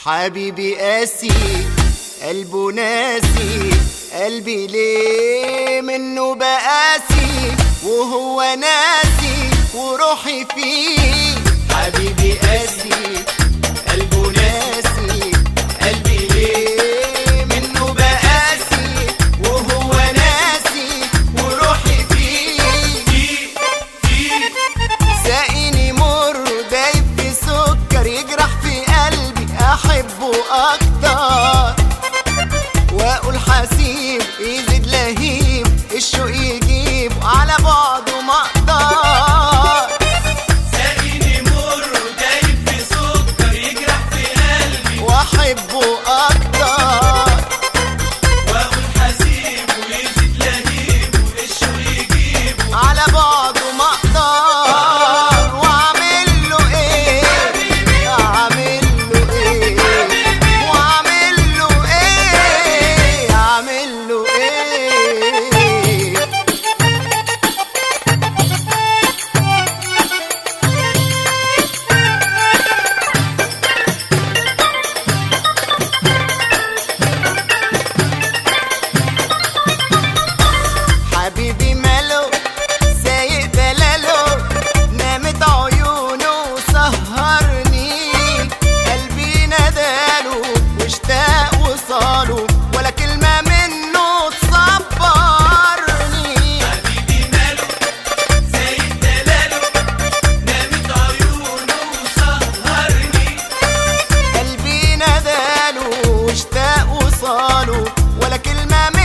حبيبي قاسي قلبه ناسي قلبي ليه منه بقاسي وهو ناسي وروحي فيه حبيبي قاسي قلبه ناسي قلبي ليه منه بقاسي وهو ناسي وروحي فيه ساقيني مر دايب في سكر يجرح في قلبي احبه اكتر واقول حسيب يزيد لهيب الشوق يجيب على بعضه ما اقدر ساقيني مر ودايب في سكر يجرح في قلبي واحبه اكتر واقول حسيب ويزيد لهيب والشوق يجيبه على بعضه ما اقدر واعمل له ايه اعمل له ايه واعمل له ايه اعمل له ايه حبيبي ماله سايق دلاله نامت عيونه سهرني قلبي نداله واشتاق وصاله ولا كلمة منه تصبرني حبيبي ماله زايد دلاله نامت عيونه وسهرني قلبي نداله واشتاق وصاله ولا كلمة